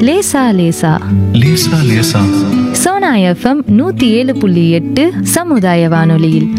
லேசா லேசா லேசா லேசா சோனா எஃப்எம் நூத்தி ஏழு புள்ளி எட்டு சமுதாய வானொலியில்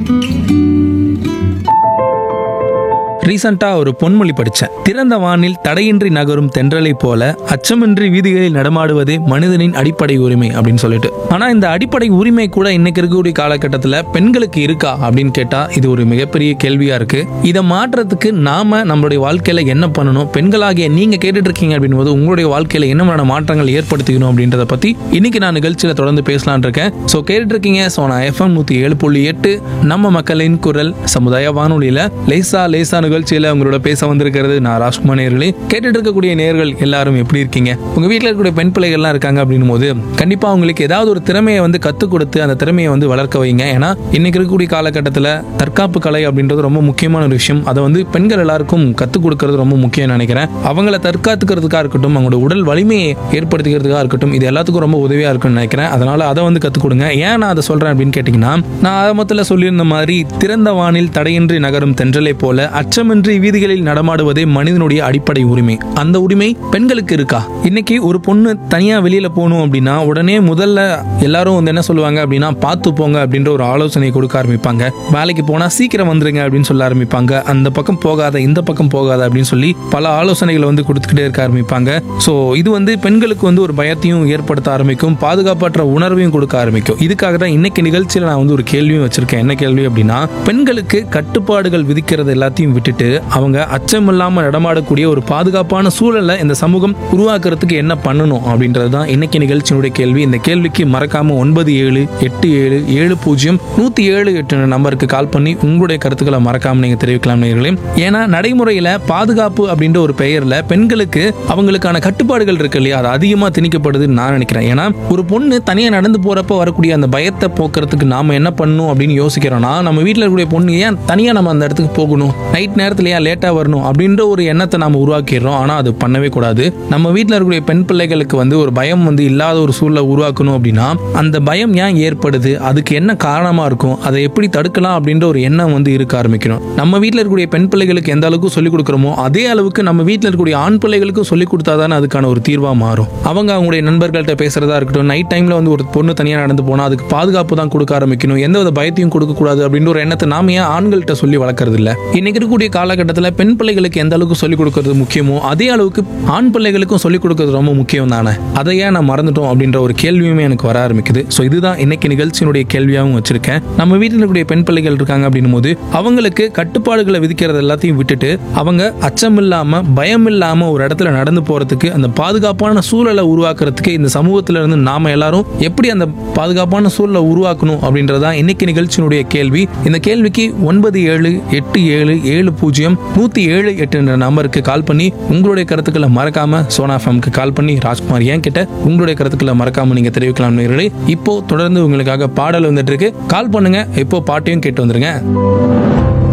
ரீசெண்டாக ஒரு பொன்மொழி படித்தேன் திறந்த வானில் தடையின்றி நகரும் தென்றலைப் போல அச்சமின்றி வீதிகளில் நடமாடுவதே மனிதனின் அடிப்படை உரிமை அப்படின்னு சொல்லிட்டு ஆனால் இந்த அடிப்படை உரிமை கூட இன்னைக்கு இருக்கக்கூடிய காலகட்டத்தில் பெண்களுக்கு இருக்கா அப்படின்னு கேட்டால் இது ஒரு மிகப்பெரிய கேள்வியாக இருக்கு இதை மாற்றுறதுக்கு நாம நம்மளுடைய வாழ்க்கையில் என்ன பண்ணணும் பெண்களாகிய நீங்கள் கேட்டுட்டு இருக்கீங்க அப்படின்போது உங்களுடைய வாழ்க்கையில் என்ன மாதிரியான மாற்றங்கள் ஏற்படுத்திக்கணும் அப்படின்றத பற்றி இன்னைக்கு நான் நிகழ்ச்சியில் தொடர்ந்து பேசலான் இருக்கேன் ஸோ கேட்டுட்டு இருக்கீங்க ஸோ நான் எஃப்எம் நூற்றி ஏழு புள்ளி எட்டு நம்ம மக்களின் குரல் சமுதாய வானொலியில் லேசா லேசா நிகழ்ச்சியில் உங்களோட பேச வந்திருக்கிறது நான் ராஜ்குமார் நேர்களே கேட்டுட்டு இருக்கக்கூடிய நேர்கள் எல்லாரும் எப்படி இருக்கீங்க உங்க வீட்டில் இருக்கக்கூடிய பெண் பிள்ளைகள்லாம் இருக்காங்க அப்படின்னும் போது கண்டிப்பா அவங்களுக்கு ஏதாவது ஒரு திறமையை வந்து கற்றுக் கொடுத்து அந்த திறமையை வந்து வளர்க்க வைங்க ஏன்னா இன்னைக்கு இருக்கக்கூடிய காலகட்டத்தில் தற்காப்பு கலை அப்படின்றது ரொம்ப முக்கியமான ஒரு விஷயம் அதை வந்து பெண்கள் எல்லாருக்கும் கற்றுக் கொடுக்கறது ரொம்ப முக்கியம் நினைக்கிறேன் அவங்கள தற்காத்துக்கிறதுக்காக இருக்கட்டும் அவங்களோட உடல் வலிமையை ஏற்படுத்திக்கிறதுக்காக இருக்கட்டும் இது எல்லாத்துக்கும் ரொம்ப உதவியா இருக்கும்னு நினைக்கிறேன் அதனால அதை வந்து கற்றுக் கொடுங்க ஏன் நான் அதை சொல்றேன் அப்படின்னு கேட்டிங்கன்னா நான் ஆரம்பத்தில் சொல்லியிருந்த மாதிரி திறந்த வானில் தடையின்றி நகரும் தென்றலை போல அச்சமின்றி வீதிகளில் நடமாடுவதே மனிதனுடைய அடிப்படை உரிமை அந்த உரிமை பெண்களுக்கு இருக்கா இன்னைக்கு ஒரு பொண்ணு தனியா வெளியில போகணும் அப்படின்னா உடனே முதல்ல எல்லாரும் வந்து என்ன சொல்லுவாங்க அப்படின்னா பார்த்து போங்க அப்படின்ற ஒரு ஆலோசனை கொடுக்க ஆரம்பிப்பாங்க வேலைக்கு போனா சீக்கிரம் வந்துருங்க அப்படின்னு சொல்ல ஆரம்பிப்பாங்க அந்த பக்கம் போகாத இந்த பக்கம் போகாத அப்படின்னு சொல்லி பல ஆலோசனைகளை வந்து கொடுத்துக்கிட்டே இருக்க ஆரம்பிப்பாங்க ஸோ இது வந்து பெண்களுக்கு வந்து ஒரு பயத்தையும் ஏற்படுத்த ஆரம்பிக்கும் பாதுகாப்பற்ற உணர்வையும் கொடுக்க ஆரம்பிக்கும் இதுக்காக தான் இன்னைக்கு நிகழ்ச்சியில் நான் வந்து ஒரு கேள்வியும் வச்சிருக்கேன் என்ன கேள்வி அப்படின்னா பெண்களுக்கு கட்டுப்பாடுகள் விதிக்கிறது எல்லாத்தையும் விட்டுட்டு அவங்க அச்சம் இல்லாம நடமாடக்கூடிய ஒரு பாதுகாப்பான சூழலை இந்த சமூகம் உருவாக்குறதுக்கு என்ன பண்ணணும் அப்படின்றது தான் இன்னைக்கு நிகழ்ச்சியினுடைய கேள்வி இந்த கேள்விக்கு மறக்காம ஒன்பது ஏழு எட்டு ஏழு ஏழு பூஜ்ஜியம் நூத்தி ஏழு எட்டு நம்பருக்கு கால் பண்ணி உங்களுடைய கருத்துக்களை மறக்காம நீங்க தெரிவிக்கலாம் நேர்களே ஏன்னா நடைமுறையில பாதுகாப்பு அப்படின்ற ஒரு பெயர்ல பெண்களுக்கு அவங்களுக்கான கட்டுப்பாடுகள் இருக்கு இல்லையா அது அதிகமா திணிக்கப்படுதுன்னு நான் நினைக்கிறேன் ஏன்னா ஒரு பொண்ணு தனியா நடந்து போறப்ப வரக்கூடிய அந்த பயத்தை போக்குறதுக்கு நாம என்ன பண்ணணும் அப்படின்னு யோசிக்கிறோம்னா நம்ம வீட்டில் இருக்கக்கூடிய பொண்ணு ஏன் தனியா நம்ம அந்த இடத்துக்கு போகணும் நைட் நேரத்துல ஏன் லேட்டா வரணும் அப்படின்ற ஒரு எண்ணத்தை நாம உருவாக்கிடுறோம் ஆனா அது பண்ணவே கூடாது நம்ம வீட்டில் இருக்கக்கூடிய பெண் பிள்ளைகளுக்கு வந்து ஒரு பயம் வந்து இல்லாத ஒரு சூழலை உருவாக்கணும் அப்படின்னா அந்த பயம் ஏன் ஏற்படுது அதுக்கு என்ன காரணமா இருக்கும் அதை எப்படி தடுக்கலாம் அப்படின்ற ஒரு எண்ணம் வந்து இருக்க ஆரம்பிக்கணும் நம்ம வீட்டில் இருக்கக்கூடிய பெண் பிள்ளைகளுக்கு எந்த அளவுக்கு சொல்லிக் கொடுக்குறோமோ அதே அளவுக்கு நம்ம வீட்டில் இருக்கக்கூடிய ஆண் பிள்ளைகளுக்கும் சொல்லிக் கொடுத்தாதானே அதுக்கான ஒரு தீர்வா மாறும் அவங்க அவங்களுடைய நண்பர்கள்ட்ட பேசுறதா இருக்கட்டும் நைட் டைம்ல வந்து ஒரு பொண்ணு தனியா நடந்து போனா அதுக்கு பாதுகாப்பு தான் கொடுக்க ஆரம்பிக்கணும் எந்த வித பயத்தையும் கொடுக்க கூடாது அப்படின்ற ஒரு எண்ணத்தை நாம ஏன் ஆண்கள்கிட்ட சொல்லி வளர்க்கறது இல்ல இன்னைக்கு இருக்கக்கூடிய காலகட்டத்தில் பெண் பிள்ளைகளுக்கு எந்த அளவுக்கு சொல்லிக் கொடுக்கறது முக்கியமோ அதே அளவுக்கு ஆண் பிள்ளைகளுக்கும் சொல்லிக் கொடுக்கறது ரொம்ப முக்கியம் தானே அதை ஏன் நான் மறந்துட்டோம் அப்படின்ற ஒரு கேள்வியுமே எனக்கு வர ஆரம்பிக்குது ஸோ இதுதான் இன்னைக்கு நிகழ்ச்சியினுடைய கேள்வியாகவும் வச்சிருக்கேன் நம்ம வீட்டில் இருக்கக்கூடிய பெண் பிள்ளைகள் இருக்காங்க அப்படின்னும் போது அவங்களுக்கு கட்டுப்பாடுகளை விதிக்கிறது எல்லாத்தையும் விட்டுட்டு அவங்க அச்சம் இல்லாம பயம் இல்லாம ஒரு இடத்துல நடந்து போறதுக்கு அந்த பாதுகாப்பான சூழலை உருவாக்குறதுக்கு இந்த சமூகத்துல இருந்து நாம எல்லாரும் எப்படி அந்த பாதுகாப்பான சூழலை உருவாக்கணும் அப்படின்றதான் இன்னைக்கு நிகழ்ச்சியினுடைய கேள்வி இந்த கேள்விக்கு ஒன்பது ஏழு எட்டு ஏழு ஏழு பூஜ்ஜியம் நூத்தி ஏழு எட்டு என்ற நம்பருக்கு கால் பண்ணி உங்களுடைய கருத்துக்களை மறக்காம சோனா ஃபேம்க்கு கால் பண்ணி ராஜ்குமார் ஏன் கிட்ட உங்களுடைய கருத்துக்களை மறக்காம நீங்க தெரிவிக்கலாம் நேயர்களே. இப்போ தொடர்ந்து உங்களுக்காக பாடல் வந்துட்டு இருக்கு கால் பண்ணுங்க இப்போ பாட்டையும் கேட்டு வந்துருங்க